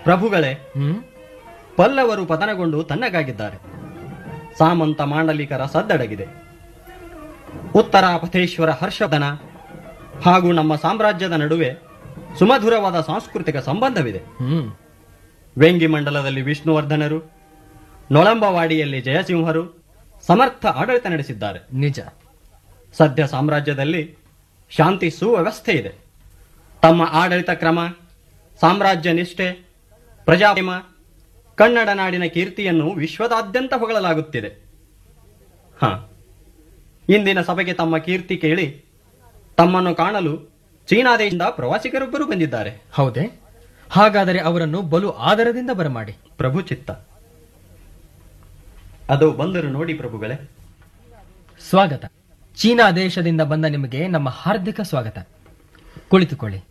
ಪ್ರಭುಗಳೇ ಹ್ಮ್ ಪಲ್ಲವರು ಪತನಗೊಂಡು ತಣ್ಣಗಾಗಿದ್ದಾರೆ ಸಾಮಂತ ಮಾಂಡಲಿಕರ ಸದ್ದಡಗಿದೆ ಉತ್ತರ ಪಥೇಶ್ವರ ಹರ್ಷದನ ಹಾಗೂ ನಮ್ಮ ಸಾಮ್ರಾಜ್ಯದ ನಡುವೆ ಸುಮಧುರವಾದ ಸಾಂಸ್ಕೃತಿಕ ಸಂಬಂಧವಿದೆ ಹ್ಮ್ ವೆಂಗಿ ಮಂಡಲದಲ್ಲಿ ವಿಷ್ಣುವರ್ಧನರು ನೊಳಂಬವಾಡಿಯಲ್ಲಿ ಜಯಸಿಂಹರು ಸಮರ್ಥ ಆಡಳಿತ ನಡೆಸಿದ್ದಾರೆ ನಿಜ ಸದ್ಯ ಸಾಮ್ರಾಜ್ಯದಲ್ಲಿ ಶಾಂತಿ ಸುವ್ಯವಸ್ಥೆ ಇದೆ ತಮ್ಮ ಆಡಳಿತ ಕ್ರಮ ಸಾಮ್ರಾಜ್ಯ ನಿಷ್ಠೆ ಪ್ರಜಾಪ್ರೇಮ ಕನ್ನಡ ನಾಡಿನ ಕೀರ್ತಿಯನ್ನು ವಿಶ್ವದಾದ್ಯಂತ ಹೊಗಳಲಾಗುತ್ತಿದೆ ಹ ಇಂದಿನ ಸಭೆಗೆ ತಮ್ಮ ಕೀರ್ತಿ ಕೇಳಿ ತಮ್ಮನ್ನು ಕಾಣಲು ಚೀನಾ ದೇಶದಿಂದ ಪ್ರವಾಸಿಗರೊಬ್ಬರು ಬಂದಿದ್ದಾರೆ ಹೌದೇ ಹಾಗಾದರೆ ಅವರನ್ನು ಬಲು ಆದರದಿಂದ ಬರಮಾಡಿ ಪ್ರಭು ಚಿತ್ತ ಅದು ಬಂದರು ನೋಡಿ ಪ್ರಭುಗಳೇ ಸ್ವಾಗತ ಚೀನಾ ದೇಶದಿಂದ ಬಂದ ನಿಮಗೆ ನಮ್ಮ ಹಾರ್ದಿಕ ಸ್ವಾಗತ ಕುಳಿತುಕೊಳ್ಳಿ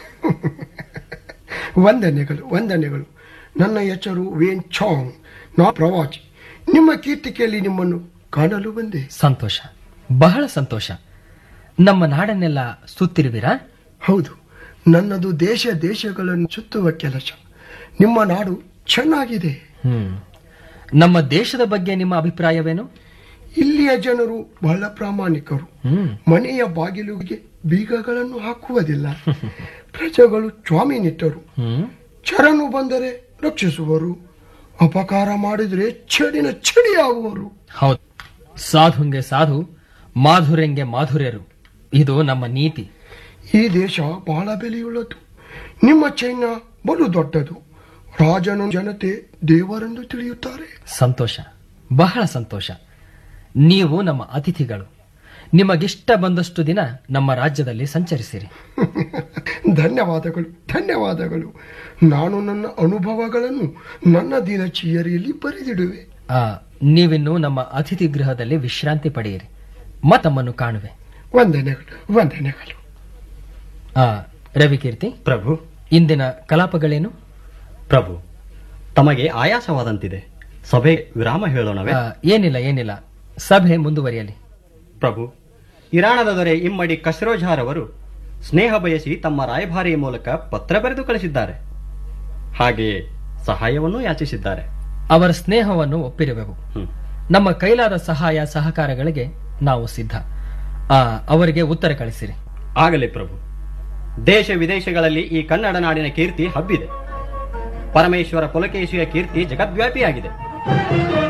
ವಂದನೆಗಳು ವಂದನೆಗಳು ನನ್ನ ಹೆಸರು ವೇನ್ ಚಾಂಗ್ ನಾ ಪ್ರವಾಸಿ ನಿಮ್ಮ ಕೀರ್ತಿಕೆಯಲ್ಲಿ ನಿಮ್ಮನ್ನು ಕಾಣಲು ಬಂದೆ ಸಂತೋಷ ಬಹಳ ಸಂತೋಷ ನಮ್ಮ ನಾಡನ್ನೆಲ್ಲ ಸುತ್ತಿರುವಿರಾ ಹೌದು ನನ್ನದು ದೇಶ ದೇಶಗಳನ್ನು ಸುತ್ತುವ ಕೆಲಸ ನಿಮ್ಮ ನಾಡು ಚೆನ್ನಾಗಿದೆ ಹ್ಮ್ ನಮ್ಮ ದೇಶದ ಬಗ್ಗೆ ನಿಮ್ಮ ಅಭಿಪ್ರಾಯವೇನು ಇಲ್ಲಿಯ ಜನರು ಬಹಳ ಪ್ರಾಮಾಣಿಕರು ಹ್ಮ್ ಮನೆಯ ಬಾಗಿಲುಗೆ ಬೀಗಗಳನ್ನು ಹಾಕುವುದಿಲ್ಲ ಪ್ರಜೆಗಳು ಸ್ವಾಮಿನಿಟ್ಟರು ಹ್ಮ್ ಚರನು ಬಂದರೆ ರಕ್ಷಿಸುವರು ಅಪಕಾರ ಮಾಡಿದರೆ ಚಡಿನ ಚಡಿಯಾಗುವರು ಹೌದು ಸಾಧುಂಗೆ ಸಾಧು ಮಾಧುರ್ಯಂಗೆ ಮಾಧುರ್ಯರು ಇದು ನಮ್ಮ ನೀತಿ ಈ ದೇಶ ಬಹಳ ಬೆಲೆಯುಳ್ಳದು ನಿಮ್ಮ ಚೈನ್ಯ ಬಲು ದೊಡ್ಡದು ರಾಜನ ಜನತೆ ದೇವರೆಂದು ತಿಳಿಯುತ್ತಾರೆ ಸಂತೋಷ ಬಹಳ ಸಂತೋಷ ನೀವು ನಮ್ಮ ಅತಿಥಿಗಳು ನಿಮಗಿಷ್ಟ ಬಂದಷ್ಟು ದಿನ ನಮ್ಮ ರಾಜ್ಯದಲ್ಲಿ ಸಂಚರಿಸಿರಿ ಧನ್ಯವಾದಗಳು ಧನ್ಯವಾದಗಳು ನಾನು ನನ್ನ ಅನುಭವಗಳನ್ನು ನನ್ನ ದಿನಚರಿಯಲ್ಲಿ ಬರೆದಿಡುವೆ ಆ, ನೀವಿನ್ನು ನಮ್ಮ ಅತಿಥಿ ಗೃಹದಲ್ಲಿ ವಿಶ್ರಾಂತಿ ಪಡೆಯಿರಿ ಮತ್ತಮ್ಮನ್ನು ಕಾಣುವೆ ವಂದನೆಗಳು ವಂದನೆಗಳು ಆ, ರವಿಕೀರ್ತಿ ಪ್ರಭು ಇಂದಿನ ಕಲಾಪಗಳೇನು ಪ್ರಭು ತಮಗೆ ಆಯಾಸವಾದಂತಿದೆ ಸಭೆ ವಿರಾಮ ಹೇಳೋಣವೇ ಆ, ಏನಿಲ್ಲ ಏನಿಲ್ಲ ಸಭೆ ಮುಂದುವರಿಯಲಿ ಪ್ರಭು ಇರಾಣದ ದೊರೆ ಇಮ್ಮಡಿ ಕಶ್ರೋಜಾರ್ ಅವರು ಸ್ನೇಹ ಬಯಸಿ ತಮ್ಮ ರಾಯಭಾರಿಯ ಮೂಲಕ ಪತ್ರ ಬರೆದು ಕಳಿಸಿದ್ದಾರೆ ಹಾಗೆಯೇ ಸಹಾಯವನ್ನೂ ಯಾಚಿಸಿದ್ದಾರೆ ಅವರ ಸ್ನೇಹವನ್ನು ಒಪ್ಪಿರುವೆವು ಹ್ಮ್. ನಮ್ಮ ಕೈಲಾದ ಸಹಾಯ ಸಹಕಾರಗಳಿಗೆ ನಾವು ಸಿದ್ಧ ಆ, ಅವರಿಗೆ ಉತ್ತರ ಕಳಿಸಿರಿ ಆಗಲಿ ಪ್ರಭು ದೇಶ ವಿದೇಶಗಳಲ್ಲಿ ಈ ಕನ್ನಡ ನಾಡಿನ ಕೀರ್ತಿ ಹಬ್ಬಿದೆ ಪರಮೇಶ್ವರ ಪುಲಕೇಶಿಯ ಕೀರ್ತಿ ಜಗದ್ವ್ಯಾಪಿಯಾಗಿದೆ